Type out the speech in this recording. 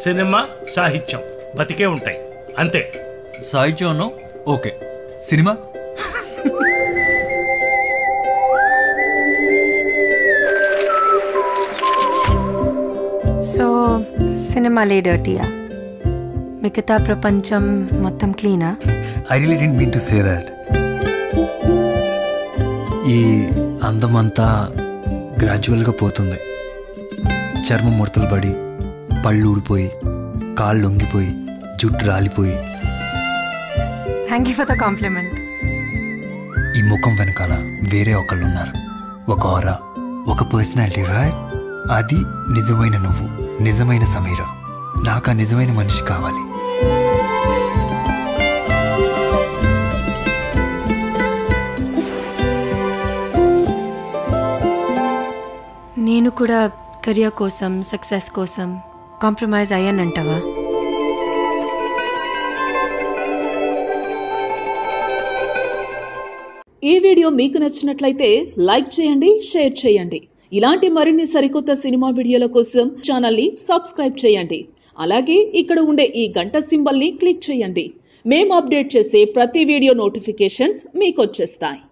cinema సాహిత్యం బతికే ఉంటాయి అంతే సాహిత్యం ఓకే సినిమా సో సినిమాలే డర్టీయా మిగతా ప్రపంచం మొత్తం క్లీనా I really don't mean to say that ఈ అందమంతా గ్రాడ్యువల్గా పోతుంది చర్మం ముడతలు పడి పళ్ళు ఊడిపోయి కాళ్ళు లొంగిపోయి జుట్టు రాలిపోయి thank you for the compliment ఈ ముఖం వెనకాల వేరే ఒకళ్ళు ఉన్నారు ఒక ఆరా ఒక పర్సనాలిటీ రైట్ అది నిజమైన నువ్వు నిజమైన సమీర నాకు ఆ నిజమైన మనిషి కావాలి నేను కూడా కెరియర్ కోసం సక్సెస్ కోసం కాంప్రమైజ్ అయ్యానంటావా ఈ వీడియో మీకు నచ్చినట్లయితే లైక్ చేయండి షేర్ చేయండి ఇలాంటి మరిన్ని సరికొత్త సినిమా వీడియోల కోసం ఛానల్ని సబ్స్క్రైబ్ చేయండి అలాగే ఇక్కడ ఉండే ఈ గంట సింబల్ని క్లిక్ చేయండి మేము అప్డేట్ చేసే ప్రతి వీడియో నోటిఫికేషన్స్ మీకు వచ్చేస్తాయి